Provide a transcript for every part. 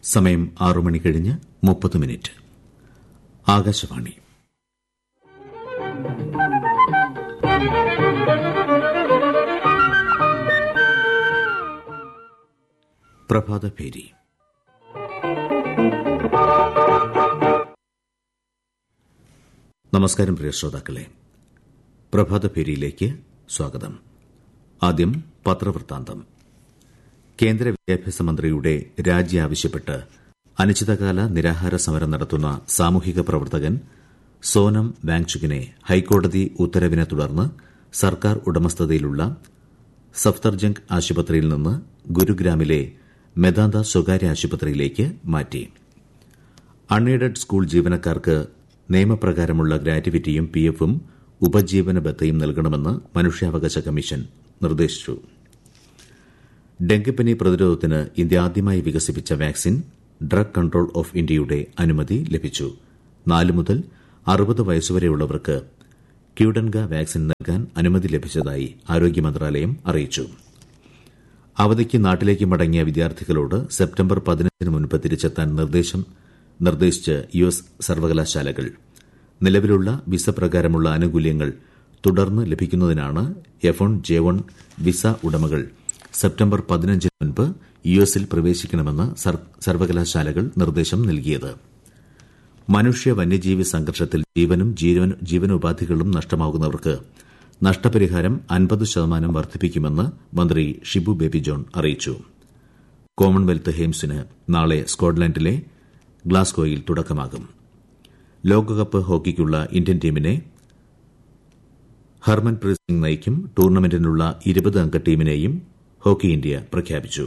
സമയം ആറു മണി കഴിഞ്ഞ് മുപ്പത് മിനിറ്റ് ആകാശവാണി പ്രഭാതഭേരി നമസ്കാരം പ്രിയ ശ്രോതാക്കളെ പ്രഭാതഭേരിയിലേക്ക് സ്വാഗതം ആദ്യം പത്രവൃത്താന്തം കേന്ദ്ര വിദ്യാഭ്യാസ മന്ത്രിയുടെ രാജി ആവശ്യപ്പെട്ട് അനിശ്ചിതകാല നിരാഹാര സമരം നടത്തുന്ന സാമൂഹിക പ്രവർത്തകൻ സോനം വാങ്ചുകിനെ ഹൈക്കോടതി ഉത്തരവിനെ തുടർന്ന് സർക്കാർ ഉടമസ്ഥതയിലുള്ള സഫ്തർജംഗ് ആശുപത്രിയിൽ നിന്ന് ഗുരുഗ്രാമിലെ മെദാന്ത സ്വകാര്യ ആശുപത്രിയിലേക്ക് മാറ്റി അൺഎയ്ഡഡ് സ്കൂൾ ജീവനക്കാർക്ക് നിയമപ്രകാരമുള്ള ഗ്രാറ്റുവിറ്റിയും പിഎഫും ഉപജീവന ബത്തയും നൽകണമെന്ന് മനുഷ്യാവകാശ കമ്മീഷൻ നിർദ്ദേശിച്ചു ഡെങ്കിപ്പനി പ്രതിരോധത്തിന് ഇന്ത്യ ആദ്യമായി വികസിപ്പിച്ച വാക്സിൻ ഡ്രഗ് കൺട്രോൾ ഓഫ് ഇന്ത്യയുടെ അനുമതി ലഭിച്ചു നാല് മുതൽ അറുപത് വയസ്സുവരെയുള്ളവർക്ക് ക്യൂഡൻഗ വാക്സിൻ നൽകാൻ അനുമതി ലഭിച്ചതായി ആരോഗ്യ മന്ത്രാലയം അറിയിച്ചു അവധിക്ക് നാട്ടിലേക്ക് മടങ്ങിയ വിദ്യാർത്ഥികളോട് സെപ്റ്റംബർ പതിനഞ്ചിന് മുൻപ് തിരിച്ചെത്താൻ നിർദ്ദേശം നിർദ്ദേശിച്ച് യു എസ് സർവകലാശാലകൾ നിലവിലുള്ള വിസ പ്രകാരമുള്ള ആനുകൂല്യങ്ങൾ തുടർന്ന് ലഭിക്കുന്നതിനാണ് F one J one visa ഉടമകൾ സെപ്റ്റംബർ പതിനഞ്ചിന് മുൻപ് യു എസിൽ പ്രവേശിക്കണമെന്ന് സർവകലാശാലകൾ നിർദ്ദേശം നൽകിയത് മനുഷ്യ വന്യജീവി സംഘർഷത്തിൽ ജീവനും ജീവനോപാധികളും നഷ്ടമാകുന്നവർക്ക് നഷ്ടപരിഹാരം അൻപത് ശതമാനം വർദ്ധിപ്പിക്കുമെന്ന് മന്ത്രി ഷിബു ബേബി ജോൺ അറിയിച്ചു കോമൺവെൽത്ത് ഗെയിംസിന് നാളെ സ്കോട്ട്ലൻഡിലെ ഗ്ലാസ്ഗോയിൽ തുടക്കമാകും ലോകകപ്പ് ഹോക്കിക്കുള്ള ഇന്ത്യൻ ടീമിനെ ഹർമൻപ്രീത് സിംഗ് നയിക്കും ടൂർണമെന്റിനുള്ള ഇരുപത് അംഗ ടീമിനെയും ഹോക്കി ഇന്ത്യ പ്രഖ്യാപിച്ചു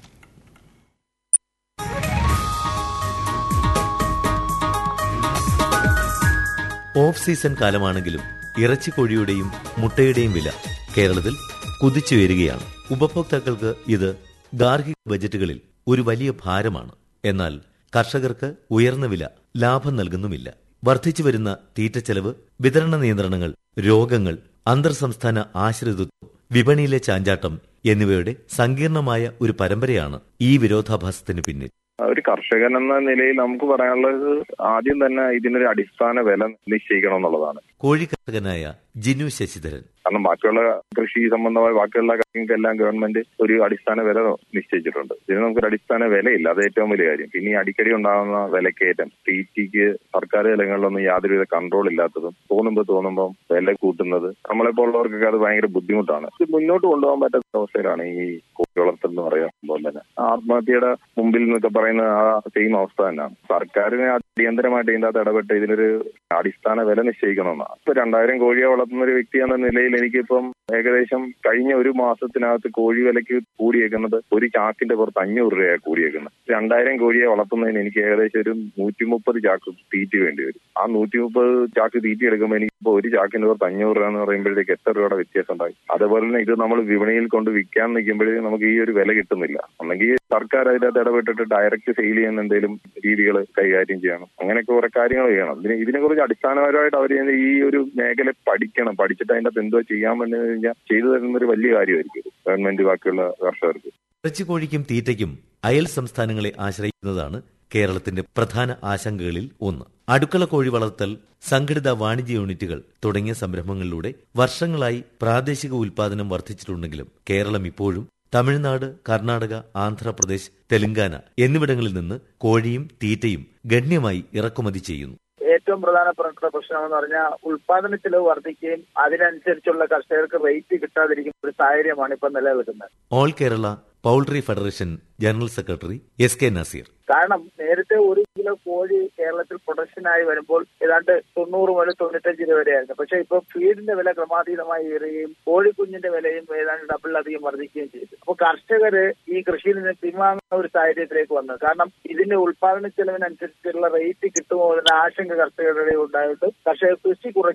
ഓഫ് സീസൺ കാലമാണെങ്കിലും ഇറച്ചിക്കോഴിയുടെയും മുട്ടയുടെയും വില കേരളത്തിൽ കുതിച്ചുയരുകയാണ് ഉപഭോക്താക്കൾക്ക് ഇത് ഗാർഹിക ബജറ്റുകളിൽ ഒരു വലിയ ഭാരമാണ് എന്നാൽ കർഷകർക്ക് ഉയർന്ന വില ലാഭം നൽകുന്നുമില്ല വർദ്ധിച്ചുവരുന്ന തീറ്റച്ചെലവ് വിതരണ നിയന്ത്രണങ്ങൾ രോഗങ്ങൾ അന്തർ സംസ്ഥാന ആശ്രിതത്വം വിപണിയിലെ ചാഞ്ചാട്ടം എന്നിവയുടെ സങ്കീർണമായ ഒരു പരമ്പരയാണ് ഈ വിരോധാഭാസത്തിന് പിന്നിൽ ഒരു കർഷകൻ എന്ന നിലയിൽ നമുക്ക് പറയാനുള്ളത് ആദ്യം തന്നെ ഇതിനൊരു അടിസ്ഥാന വില നിശ്ചയിക്കണം എന്നുള്ളതാണ് കോഴി കർഷകനായ ജിനു ശശിധരൻ കാരണം ബാക്കിയുള്ള കൃഷി സംബന്ധമായ ബാക്കിയുള്ള കാര്യങ്ങൾക്കെല്ലാം ഗവൺമെന്റ് ഒരു അടിസ്ഥാന വില നിശ്ചയിച്ചിട്ടുണ്ട് ഇതിന് നമുക്കൊരു അടിസ്ഥാന വിലയില്ല അത് ഏറ്റവും വലിയ കാര്യം പിന്നെ ഈ അടിക്കടി ഉണ്ടാകുന്ന വിലക്കയറ്റം തീറ്റിക്ക് സർക്കാർ തലങ്ങളിലൊന്നും യാതൊരുവിധ കൺട്രോൾ ഇല്ലാത്തതും തോന്നുമ്പോൾ തോന്നുമ്പോൾ വില കൂട്ടുന്നത് നമ്മളെപ്പോലുള്ളവർക്കൊക്കെ അത് ഭയങ്കര ബുദ്ധിമുട്ടാണ് ഇത് മുന്നോട്ട് കൊണ്ടുപോകാൻ പറ്റാത്ത അവസ്ഥയിലാണ് ഈ കോഴി വളർത്തൽ എന്ന് പറയുന്ന സംഭവം തന്നെ ആത്മഹത്യയുടെ മുമ്പിൽ എന്നൊക്കെ പറയുന്ന ആ സെയിം അവസ്ഥ തന്നെയാണ് സർക്കാരിനെ അടിയന്തരമായിട്ട് ഇതിന്റെ അകത്ത് ഇടപെട്ട് ഇതിനൊരു അടിസ്ഥാന വില നിശ്ചയിക്കണമെന്നാണ് ഇപ്പൊ രണ്ടായിരം കോഴിയെ വളർത്തുന്ന ഒരു വ്യക്തി എന്ന നിലയിൽ എനിക്കിപ്പം ഏകദേശം കഴിഞ്ഞ ഒരു മാസത്തിനകത്ത് കോഴി വിലയ്ക്ക് കൂടിയേക്കുന്നത് ഒരു ചാക്കിന്റെ പുറത്ത് അഞ്ഞൂറ് രൂപയാണ് കൂടിയേക്കുന്നത് രണ്ടായിരം കോഴിയെ വളർത്തുന്നതിന് എനിക്ക് ഏകദേശം ഒരു നൂറ്റി മുപ്പത് ചാക്ക് തീറ്റി വേണ്ടി വരും ആ നൂറ്റി മുപ്പത് ചാക്ക് തീറ്റി എടുക്കുമ്പോൾ എനിക്കിപ്പോ ഒരു ചാക്കിന്റെ പുറത്ത് അഞ്ഞൂറ് രൂപ എന്ന് പറയുമ്പോഴത്തേക്ക് എത്ര രൂപയുടെ വ്യത്യാസം ഉണ്ടായി അതുപോലെ തന്നെ ഇത് നമ്മൾ വിപണിയിൽ കൊണ്ട് വിൽക്കാൻ നിൽക്കുമ്പോഴേ നമുക്ക് ഈ ഒരു വില കിട്ടുന്നില്ല ഒന്നെങ്കിൽ സർക്കാർ അതിനകത്ത് ഇടപെട്ടിട്ട് ഡയറക്റ്റ് സെയിൽ ചെയ്യുന്ന എന്തെങ്കിലും രീതികൾ കൈകാര്യം ചെയ്യണം അങ്ങനെയൊക്കെ കുറെ കാര്യങ്ങൾ ചെയ്യണം ഇതിനെ ഇതിനെക്കുറിച്ച് അടിസ്ഥാനപരമായിട്ട് അവർ ഈ ഒരു മേഖല പഠിക്കണം പഠിച്ചിട്ട് അതിന്റെ അകത്ത് എന്തോ ചെയ്യാൻ പറ്റുന്ന കഴിഞ്ഞാൽ ചെയ്തു തരുന്ന ഒരു വലിയ കാര്യമായിരിക്കും ഗവൺമെന്റ് ബാക്കിയുള്ള കർഷകർക്ക് ഇറച്ചിക്കോഴിക്കും തീറ്റയ്ക്കും അയൽ സംസ്ഥാനങ്ങളെ ആശ്രയിക്കുന്നതാണ് കേരളത്തിന്റെ പ്രധാന ആശങ്കകളിൽ ഒന്ന് അടുക്കള കോഴി വളർത്തൽ സംഘടിത വാണിജ്യ യൂണിറ്റുകൾ തുടങ്ങിയ സംരംഭങ്ങളിലൂടെ വർഷങ്ങളായി പ്രാദേശിക ഉൽപാദനം വർദ്ധിച്ചിട്ടുണ്ടെങ്കിലും കേരളം ഇപ്പോഴും തമിഴ്നാട് കർണാടക ആന്ധ്രാപ്രദേശ് തെലങ്കാന എന്നിവിടങ്ങളിൽ നിന്ന് കോഴിയും തീറ്റയും ഗണ്യമായി ഇറക്കുമതി ചെയ്യുന്നു ഏറ്റവും പ്രധാനപ്പെട്ട പ്രശ്നം എന്ന് പറഞ്ഞാൽ ഉൽപാദന ചെലവ് വർദ്ധിക്കുകയും അതിനനുസരിച്ചുള്ള കർഷകർക്ക് റേറ്റ് കിട്ടാതിരിക്കുന്ന ഒരു സാഹചര്യമാണ് ഇപ്പൊ നിലനിൽക്കുന്നത് all Kerala poultry federation general secretary S K Naseer കാരണം നേരത്തെ ഒരു കിലോ കോഴി കേരളത്തിൽ പ്രൊഡക്ഷനായി വരുമ്പോൾ ഏതാണ്ട് തൊണ്ണൂറ് മുതൽ തൊണ്ണൂറ്റഞ്ച് രൂപ വരെയായിരുന്നു പക്ഷെ ഇപ്പൊ ഫീഡിന്റെ വില ക്രമാതീതമായി ഉയരുകയും കോഴിക്കുഞ്ഞിന്റെ വിലയും ഏതാണ്ട് ഡബിളിലധികം വർദ്ധിക്കുകയും ചെയ്തു അപ്പോൾ കർഷകര് ഈ കൃഷിയിൽ നിന്ന് പിന്വാങ്ങുന്ന ഒരു സാഹചര്യത്തിലേക്ക് വന്നു കാരണം ഇതിന്റെ ഉൽപാദന ചെലവിനനുസരിച്ചുള്ള റേറ്റ് കിട്ടുമോ എന്ന ആശങ്ക കർഷകരുടെ ഉണ്ടായിട്ട് കർഷകർ കൃഷി കുറയ്ക്കുകയും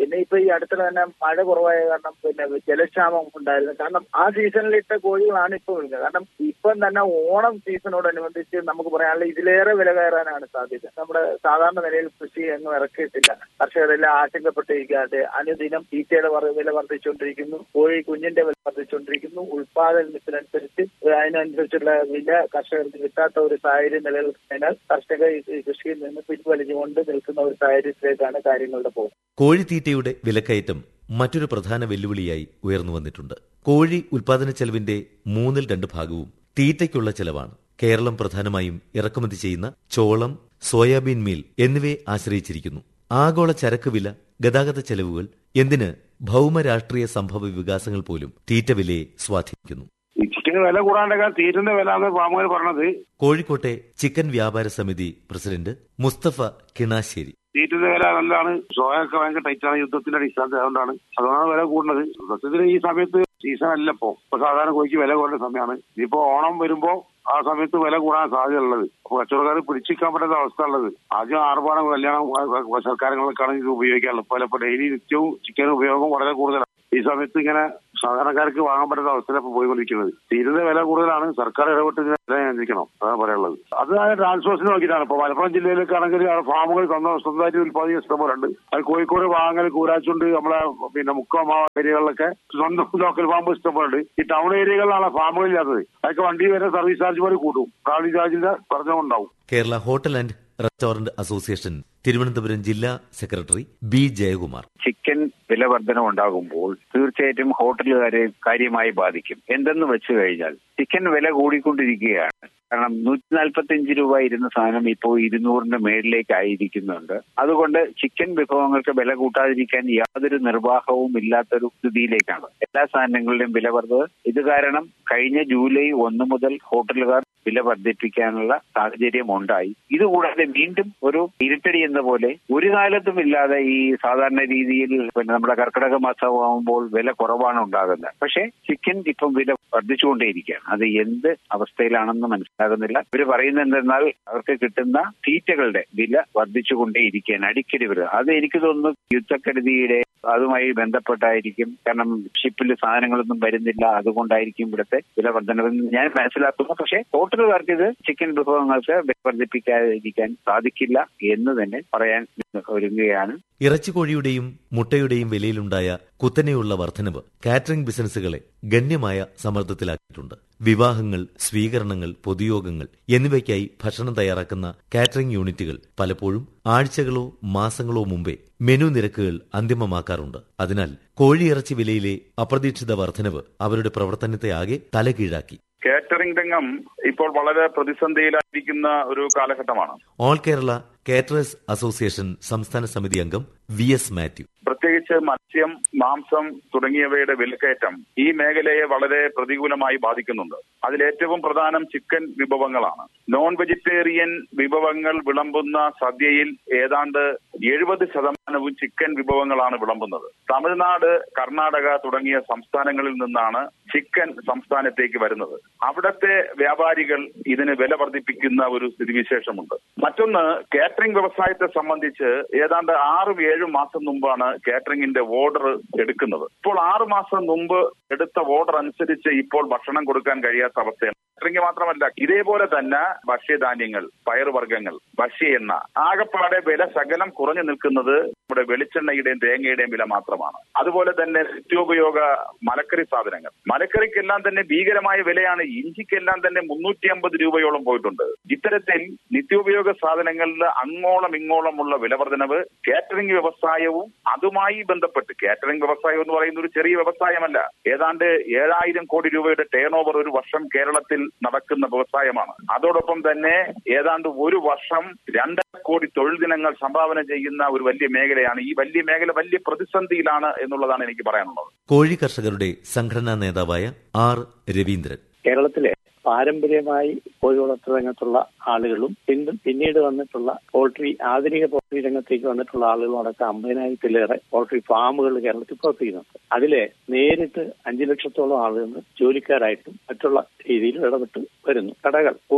പിന്നെ ഇപ്പൊ ഈ അടുത്തിടെ തന്നെ മഴ കുറവായ കാരണം പിന്നെ ജലക്ഷാമം ഉണ്ടായിരുന്നു കാരണം ആ സീസണിലിട്ട കോഴികളാണ് ഇപ്പൊ വിൽക്കുന്നത് കാരണം ഇപ്പം തന്നെ ഓണം സീസണോടനുബന്ധിച്ച് നമുക്ക് പറയാനുള്ള ഇതിലേറെ വില കയറാനാണ് സാധ്യത നമ്മുടെ സാധാരണ നിലയിൽ കൃഷി എങ്ങും ഇറക്കിയിട്ടില്ല കർഷകരെല്ലാം ആശങ്കപ്പെട്ടിരിക്കാതെ അനുദിനം തീറ്റയുടെ വർ- വില വർദ്ധിച്ചുകൊണ്ടിരിക്കുന്നു കോഴി കുഞ്ഞിന്റെ വില വർദ്ധിച്ചുകൊണ്ടിരിക്കുന്നു ഉൽപാദനത്തിനനുസരിച്ച് അതിനനുസരിച്ചുള്ള വില കർഷകർക്ക് കിട്ടാത്ത ഒരു സാഹചര്യം നിലനിൽക്കുന്നതിനാൽ കർഷകർ ഈ കൃഷിയിൽ നിന്ന് പിൻവലിഞ്ഞുകൊണ്ട് നിൽക്കുന്ന ഒരു സാഹചര്യത്തിലേക്കാണ് കാര്യങ്ങളുടെ പോകുന്നത് കോഴിത്തീറ്റയുടെ വിലക്കയറ്റം മറ്റൊരു പ്രധാന വെല്ലുവിളിയായി ഉയർന്നു വന്നിട്ടുണ്ട് കോഴി ഉൽപാദന ചെലവിന്റെ മൂന്നിൽ രണ്ട് ഭാഗവും തീറ്റയ്ക്കുള്ള ചെലവാണ് കേരളം പ്രധാനമായും ഇറക്കുമതി ചെയ്യുന്ന ചോളം സോയാബീൻ മീൽ എന്നിവയെ ആശ്രയിച്ചിരിക്കുന്നു ആഗോള ചരക്ക് വില ഗതാഗത ചെലവുകൾ എന്തിന് ഭൗമരാഷ്ട്രീയ സംഭവ വികാസങ്ങൾ പോലും തീറ്റ വിലയെ സ്വാധീനിക്കുന്നു ഈ ചിക്കന് വില കൂടാണ്ടൊക്കെ തീരുന്ന വില എന്ന് ഫാമുകാർ പറഞ്ഞത് കോഴിക്കോട്ടെ ചിക്കൻ വ്യാപാര സമിതി പ്രസിഡന്റ് മുസ്തഫ കിണാശ്ശേരി തീറ്റുന്ന വില നല്ലതാണ് സോയൊക്കെ ഭയങ്കര ടൈറ്റാണ് യുദ്ധത്തിന്റെ അടിസ്ഥാനത്തിൽ അതുകൊണ്ടാണ് അതുകൊണ്ടാണ് വില കൂടുന്നത് സത്യത്തിൽ ഈ സമയത്ത് സീസൺ അല്ല ഇപ്പോ ഇപ്പൊ സാധാരണ കോഴിക്ക് വില കുറഞ്ഞ സമയമാണ് ഇനിയിപ്പോ ഓണം വരുമ്പോ ആ സമയത്ത് വില കൂടാൻ സാധ്യതയുള്ളത് അപ്പൊ കച്ചവടക്കാർ പിടിച്ചിരിക്കാൻ പറ്റുന്ന അവസ്ഥ ഉള്ളത് ആദ്യം ആർഭാടം കല്യാണം സർക്കാരങ്ങൾക്കാണ് ഇത് ഉപയോഗിക്കാറുള്ളത് പോലെ ഇപ്പൊ ഡെയിലി നിത്യവും ചിക്കൻ ഉപയോഗം വളരെ കൂടുതലാണ് ഈ സമയത്ത് ഇങ്ങനെ സാധാരണക്കാർക്ക് വാങ്ങാൻ പറ്റുന്ന അവസ്ഥയിലാണ് പോയിക്കൊണ്ടിരിക്കുന്നത് തീരുന്ന വില കൂടുതലാണ് സർക്കാർ ഇടപെട്ട് ഇതിനെ വില നിയന്ത്രിക്കണം അതാണ് പറയാനുള്ളത് അത് ആ ട്രാൻസ്പോർട്ടിന് നോക്കിയിട്ടാണ് ഇപ്പൊ മലപ്പുറം ജില്ലയിലൊക്കെ ആണെങ്കിൽ അവിടെ ഫാമുകൾ സ്വന്തം സ്വന്തമായിട്ട് ഉൽപ്പാദിക്കുന്ന ഇഷ്ടംപോലുണ്ട് അത് കോഴിക്കോട് വാങ്ങൽ കൂരാച്ചുണ്ട് നമ്മളെ പിന്നെ മുക്കമാ ഏരിയകളിലൊക്കെ സ്വന്തം ലോക്കൽ ഫാം ഇഷ്ടംപോലുണ്ട് ഈ ടൗൺ ഏരിയകളിലാണ് ഫാമുകൾ ഇല്ലാത്തത് അതൊക്കെ വണ്ടി വരെ സർവീസ് ചാർജ് പോലെ കൂട്ടും ട്രാവലിംഗ് ചാർജിന്റെ പറഞ്ഞുണ്ടാവും Kerala hotel and restaurant association Thiruvananthapuram ജില്ലാ സെക്രട്ടറി ബി ജയകുമാർ ചിക്കൻ വില വർധന ഉണ്ടാകുമ്പോൾ തീർച്ചയായിട്ടും ഹോട്ടലുകാരെ കാര്യമായി ബാധിക്കും എന്തെന്ന് വെച്ചു കഴിഞ്ഞാൽ ചിക്കൻ വില കൂടിക്കൊണ്ടിരിക്കുകയാണ് കാരണം നൂറ്റി നാൽപ്പത്തി അഞ്ച് രൂപ ഇരുന്ന സാധനം ഇപ്പോൾ ഇരുന്നൂറിന്റെ മേളിലേക്ക് ആയിരിക്കുന്നുണ്ട് അതുകൊണ്ട് ചിക്കൻ വിഭവങ്ങൾക്ക് വില കൂട്ടാതിരിക്കാൻ യാതൊരു നിർവാഹവും ഇല്ലാത്തൊരു സ്ഥിതിയിലേക്കാണ് എല്ലാ സാധനങ്ങളുടെയും വില വർദ്ധന ഇത് കാരണം കഴിഞ്ഞ ജൂലൈ ഒന്ന് മുതൽ ഹോട്ടലുകാർ വില വർദ്ധിപ്പിക്കാനുള്ള സാഹചര്യം ഉണ്ടായി ഇതുകൂടാതെ വീണ്ടും ഒരു ഇരുട്ടടി എന്ന പോലെ ഒരു കാലത്തും ഇല്ലാതെ ഈ സാധാരണ രീതിയിൽ പിന്നെ നമ്മുടെ കർക്കിടക മാസമാകുമ്പോൾ വില കുറവാണ് ഉണ്ടാകുന്നത് പക്ഷേ ചിക്കൻ ഇപ്പം വില വർദ്ധിച്ചുകൊണ്ടേയിരിക്കുകയാണ് അത് എന്ത് അവസ്ഥയിലാണെന്ന് മനസ്സിലാകുന്നില്ല ഇവർ പറയുന്നത് എന്തെന്നാൽ അവർക്ക് കിട്ടുന്ന തീറ്റകളുടെ വില വർദ്ധിച്ചുകൊണ്ടേയിരിക്കുകയാണ് അടിക്കടി വരിക അത് എനിക്ക് തോന്നുന്നു യുദ്ധക്കെടുതിയുടെ അതുമായി ബന്ധപ്പെട്ടായിരിക്കും കാരണം ഷിപ്പിൽ സാധനങ്ങളൊന്നും വരുന്നില്ല അതുകൊണ്ടായിരിക്കും ഇവിടുത്തെ വില വർധനവെന്ന് ഞാൻ മനസ്സിലാക്കുന്നു പക്ഷേ ഹോട്ടലുകാർക്ക് ഇത് ചിക്കൻ വിഭവങ്ങൾക്ക് വില വർദ്ധിപ്പിക്കാതിരിക്കാൻ സാധിക്കില്ല എന്ന് തന്നെ പറയാൻ ഒരുങ്ങുകയാണ് ഇറച്ചിക്കോഴിയുടെയും മുട്ടയുടെയും വിലയിലുണ്ടായ കുത്തനെയുള്ള വർധനവ് കാറ്ററിംഗ് ബിസിനസ്സുകളെ ഗണ്യമായ സമ്മർദ്ദത്തിലാക്കിയിട്ടുണ്ട് വിവാഹങ്ങൾ സ്വീകരണങ്ങൾ പൊതുയോഗങ്ങൾ എന്നിവയ്ക്കായി ഭക്ഷണം തയ്യാറാക്കുന്ന കാറ്ററിംഗ് യൂണിറ്റുകൾ പലപ്പോഴും ആഴ്ചകളോ മാസങ്ങളോ മുമ്പേ മെനു നിരക്കുകൾ അന്തിമമാക്കാറുണ്ട് അതിനാൽ കോഴിയിറച്ചി വിലയിലെ അപ്രതീക്ഷിത വർധനവ് അവരുടെ പ്രവർത്തനത്തെ ആകെ തലകീഴാക്കി കാറ്ററിംഗ് രംഗം ഇപ്പോൾ വളരെ പ്രതിസന്ധിയിലായിരിക്കുന്ന ഒരു കാലഘട്ടമാണ് ഓൾ കേരള കാറ്ററേഴ്സ് അസോസിയേഷൻ സംസ്ഥാന സമിതി അംഗം വി എസ് മാത്യു പ്രത്യേകിച്ച് മത്സ്യം മാംസം തുടങ്ങിയവയുടെ വിലക്കയറ്റം ഈ മേഖലയെ വളരെ പ്രതികൂലമായി ബാധിക്കുന്നുണ്ട് അതിലേറ്റവും പ്രധാനം ചിക്കൻ വിഭവങ്ങളാണ് നോൺ വെജിറ്റേറിയൻ വിഭവങ്ങൾ വിളമ്പുന്ന സദ്യയിൽ ഏതാണ്ട് എഴുപത് ശതമാനവും ചിക്കൻ വിഭവങ്ങളാണ് വിളമ്പുന്നത് തമിഴ്നാട് കർണാടക തുടങ്ങിയ സംസ്ഥാനങ്ങളിൽ നിന്നാണ് ചിക്കൻ സംസ്ഥാനത്തേക്ക് വരുന്നത് അവിടത്തെ വ്യാപാരികൾ ഇതിന് വില വർദ്ധിപ്പിക്കുന്ന ഒരു സ്ഥിതിവിശേഷമുണ്ട് മറ്റൊന്ന് കാറ്ററിംഗ് വ്യവസായത്തെ സംബന്ധിച്ച് ഏതാണ്ട് ആറും ഏഴും മാസം മുമ്പാണ് കാറ്ററിംഗിന്റെ ഓർഡർ എടുക്കുന്നത് ഇപ്പോൾ ആറു മാസം മുമ്പ് എടുത്ത ഓർഡർ അനുസരിച്ച് ഇപ്പോൾ ഭക്ഷണം കൊടുക്കാൻ കഴിയാത്ത അവസ്ഥയാണ് കാറ്ററിംഗ് മാത്രമല്ല ഇതേപോലെ തന്നെ ഭക്ഷ്യധാന്യങ്ങൾ പയറുവർഗ്ഗങ്ങൾ ഭക്ഷ്യ എണ്ണ ആകപ്പാടെ വില ശകലം കുറഞ്ഞു നിൽക്കുന്നത് നമ്മുടെ വെളിച്ചെണ്ണയുടെയും തേങ്ങയുടെയും വില മാത്രമാണ് അതുപോലെ തന്നെ നിത്യോപയോഗ മലക്കറി സാധനങ്ങൾ മലക്കറിക്കെല്ലാം തന്നെ ഭീകരമായ വിലയാണ് ഇഞ്ചിക്കെല്ലാം തന്നെ മുന്നൂറ്റി അമ്പത് രൂപയോളം പോയിട്ടുണ്ട് ഇത്തരത്തിൽ നിത്യോപയോഗ സാധനങ്ങളിൽ അങ്ങോളം ഇങ്ങോളമുള്ള വിലവർദ്ധനവ് കാറ്ററിംഗ് വ്യവസായവും അതുമായി ബന്ധപ്പെട്ട് കാറ്ററിംഗ് വ്യവസായം എന്ന് പറയുന്ന ഒരു ചെറിയ വ്യവസായമല്ല ഏതാണ്ട് ഏഴായിരം കോടി രൂപയുടെ ടേൺ ഓവർ ഒരു വർഷം കേരളത്തിൽ നടക്കുന്ന വ്യവസായമാണ് അതോടൊപ്പം തന്നെ ഏതാണ്ട് ഒരു വർഷം രണ്ടര കോടി തൊഴിൽ ദിനങ്ങൾ സംഭാവന ചെയ്യുന്ന ഒരു വലിയ മേഖലയാണ് ഈ വലിയ മേഖല വലിയ പ്രതിസന്ധിയിലാണ് എന്നുള്ളതാണ് എനിക്ക് പറയാനുള്ളത് കോഴി കർഷകരുടെ സംഘടനാ നേതാവായ ആർ രവീന്ദ്രൻ കേരളത്തിലെ പാരമ്പര്യമായി കോഴി വളർത്തൽ രംഗത്തുള്ള ആളുകളും പിന്നും പിന്നീട് വന്നിട്ടുള്ള പോൾട്രി ആധുനിക പോൾട്രി രംഗത്തേക്ക് വന്നിട്ടുള്ള ആളുകളും അടക്കം അമ്പതിനായിരത്തിലേറെ പോൾട്രി ഫാമുകൾ കേരളത്തിൽ പ്രവർത്തിക്കുന്നുണ്ട് അതിലെ നേരിട്ട് അഞ്ചു ലക്ഷത്തോളം ആളുകൾ ജോലിക്കാരായിട്ടും മറ്റുള്ള രീതിയിൽ ഇടപെട്ട് വരുന്നു കടകൾ കോഴി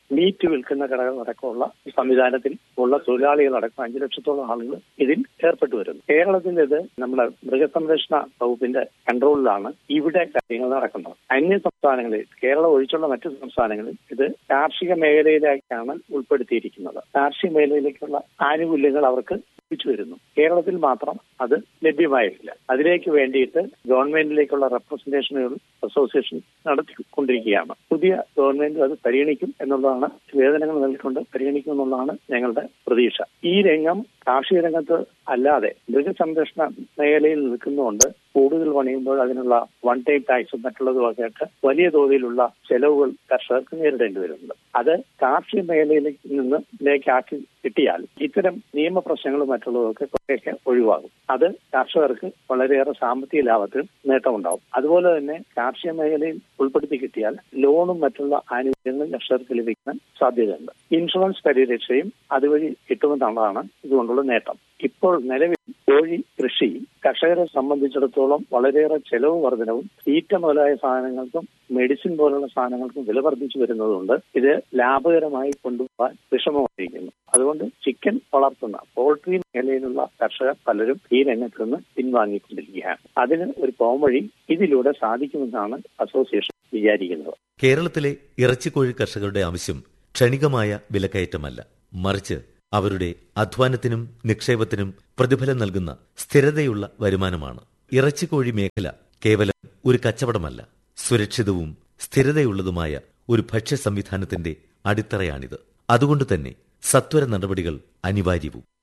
മീറ്റ് വിൽക്കുന്ന കടകൾ അടക്കമുള്ള സംവിധാനത്തിൽ ഉള്ള തൊഴിലാളികളടക്കം അഞ്ചു ലക്ഷത്തോളം ആളുകൾ ഇതിൽ ഏർപ്പെട്ടു വരുന്നു കേരളത്തിൽ ഇത് നമ്മുടെ മൃഗസംരക്ഷണ വകുപ്പിന്റെ കൺട്രോളിലാണ് ഇവിടെ കാര്യങ്ങൾ നടക്കുന്നത് അന്യ സംസ്ഥാനങ്ങളിൽ കേരളം ഒഴിച്ചുള്ള മറ്റു സംസ്ഥാനങ്ങളിൽ ഇത് കാർഷിക മേഖലയിലേക്കാണ് ഉൾപ്പെടുത്തിയിരിക്കുന്നത് കാർഷിക മേഖലയിലേക്കുള്ള ആനുകൂല്യങ്ങൾ അവർക്ക് ലഭിച്ചു വരുന്നു കേരളത്തിൽ മാത്രം അത് ലഭ്യമായിട്ടില്ല അതിലേക്ക് വേണ്ടിയിട്ട് ഗവൺമെന്റിലേക്കുള്ള റെപ്രസെന്റേഷനുകൾ അസോസിയേഷൻ നടത്തിക്കൊണ്ടിരിക്കുകയാണ് പുതിയ ഗവൺമെന്റ് അത് പരിഗണിക്കും എന്നുള്ളതാണ് വേതനങ്ങൾ നൽകിക്കൊണ്ട് പരിഗണിക്കും എന്നുള്ളതാണ് ഞങ്ങളുടെ പ്രതീക്ഷ ഈ രംഗം കാർഷിക രംഗത്ത് അല്ലാതെ മൃഗസംരക്ഷണ മേഖലയിൽ നിൽക്കുന്നതുകൊണ്ട് കൂടുതൽ പണിയുമ്പോൾ അതിനുള്ള വൺ ടൈം ടാക്സും മറ്റുള്ളതുമൊക്കെ ആയിട്ട് വലിയ തോതിലുള്ള ചെലവുകൾ കർഷകർക്ക് നേരിടേണ്ടി വരുന്നുണ്ട് അത് കാർഷിക മേഖലയിലേക്ക് നിന്ന് ഇതിലേക്കാക്കി കിട്ടിയാൽ ഇത്തരം നിയമപ്രശ്നങ്ങളും മറ്റുള്ളതൊക്കെ കുറേയൊക്കെ ഒഴിവാകും അത് കർഷകർക്ക് വളരെയേറെ സാമ്പത്തിക ലാഭത്തിൽ നേട്ടമുണ്ടാവും അതുപോലെ തന്നെ കാർഷിക മേഖലയിൽ ഉൾപ്പെടുത്തി കിട്ടിയാൽ ലോണും മറ്റുള്ള ആനുകൂല്യങ്ങളും കർഷകർക്ക് ലഭിക്കാൻ സാധ്യതയുണ്ട് ഇൻഷുറൻസ് പരിരക്ഷയും അതുവഴി കിട്ടുമെന്നുള്ളതാണ് ഇതുകൊണ്ടുള്ള നേട്ടം ഇപ്പോൾ നിലവിൽ കോഴി കൃഷി കർഷകരെ സംബന്ധിച്ചിടത്തോളം വളരെയേറെ ചെലവ് വർധനവും തീറ്റ മുതലായ സാധനങ്ങൾക്കും മെഡിസിൻ പോലുള്ള സാധനങ്ങൾക്കും വില വർദ്ധിച്ചു വരുന്നതുകൊണ്ട് ഇത് ലാഭകരമായി കൊണ്ടുപോകാൻ വിഷമമായിരിക്കുന്നു അതുകൊണ്ട് ചിക്കൻ വളർത്തുന്ന പോൾട്രി മേഖലയിലുള്ള കർഷകർ പലരും ഈ രംഗത്ത് നിന്ന് പിൻവാങ്ങിക്കൊണ്ടിരിക്കുകയാണ് അതിന് ഒരു പോംവഴി ഇതിലൂടെ സാധിക്കുമെന്നാണ് അസോസിയേഷൻ വിചാരിക്കുന്നത് കേരളത്തിലെ ഇറച്ചിക്കോഴി കർഷകരുടെ ആവശ്യം ക്ഷണികമായ വിലക്കയറ്റമല്ല മറിച്ച് അവരുടെ അധ്വാനത്തിനും നിക്ഷേപത്തിനും പ്രതിഫലം നൽകുന്ന സ്ഥിരതയുള്ള വരുമാനമാണ് ഇറച്ചിക്കോഴി മേഖല കേവലം ഒരു കച്ചവടമല്ല സുരക്ഷിതവും സ്ഥിരതയുള്ളതുമായ ഒരു ഭക്ഷ്യ സംവിധാനത്തിന്റെ അടിത്തറയാണിത് അതുകൊണ്ട് തന്നെ സത്വര നടപടികൾ അനിവാര്യവും